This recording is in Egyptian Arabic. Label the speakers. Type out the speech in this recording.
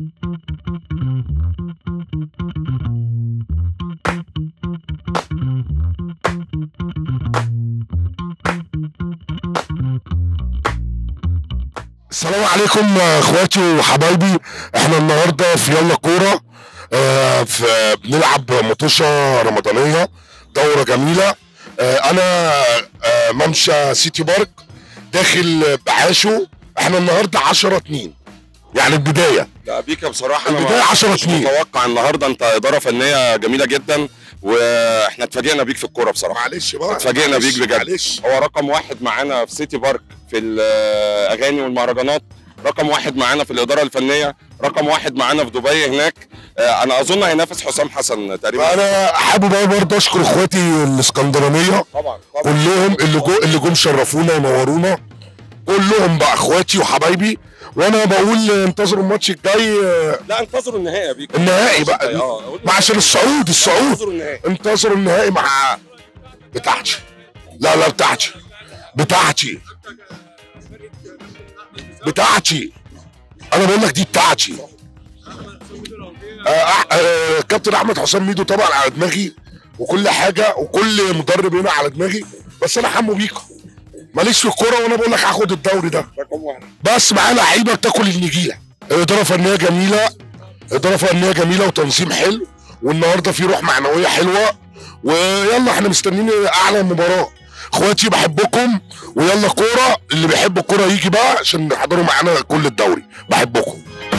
Speaker 1: السلام عليكم آه، اخواتي وحبايبي احنا النهارده في يلا كوره آه، في بنلعب مطوشه رمضانيه دوره جميله آه، انا آه، ممشى سيتي بارك داخل بعاشو احنا النهارده 10 2 يعني البدايه
Speaker 2: لا بيكا بصراحه انا
Speaker 1: البداية
Speaker 2: ما
Speaker 1: 10
Speaker 2: مش
Speaker 1: اتنين.
Speaker 2: متوقع النهارده انت اداره فنيه جميله جدا واحنا اتفاجئنا بيك في الكوره بصراحه
Speaker 1: معلش بقى
Speaker 2: اتفاجئنا
Speaker 1: معلش،
Speaker 2: بيك بجد
Speaker 1: معلش
Speaker 2: هو رقم واحد معانا في سيتي بارك في الاغاني والمهرجانات رقم واحد معانا في الاداره الفنيه رقم واحد معانا في دبي هناك آه، انا اظن هينافس حسام حسن تقريبا
Speaker 1: انا حابب بقى برضه اشكر اخواتي الاسكندرانيه
Speaker 2: طبعا طبعا
Speaker 1: كلهم اللي جو اللي جم شرفونا ونورونا كلهم بقى اخواتي وحبايبي وانا بقول انتظروا الماتش الجاي آه،
Speaker 2: لا انتظروا النهائي يا بيكا
Speaker 1: النهائي بقى
Speaker 2: اه
Speaker 1: ما عشان الصعود الصعود
Speaker 2: انتظروا النهائي
Speaker 1: انتظروا النهائي مع بتاعتي لا لا بتاعتي بتاعتي بتاعتي انا بقول لك دي بتاعتي آه آه آه كابتن احمد حسام ميدو طبعا على دماغي وكل حاجه وكل مدرب هنا على دماغي بس انا حمو بيكا ماليش في الكوره وانا بقول لك هاخد الدوري ده
Speaker 2: رقم واحد
Speaker 1: بس معاه لعيبه بتاكل النجيله اداره فنيه جميله اداره فنيه جميله وتنظيم حلو والنهارده في روح معنويه حلوه ويلا احنا مستنيين اعلى مباراه اخواتي بحبكم ويلا كوره اللي بيحب الكوره يجي بقى عشان يحضروا معانا كل الدوري بحبكم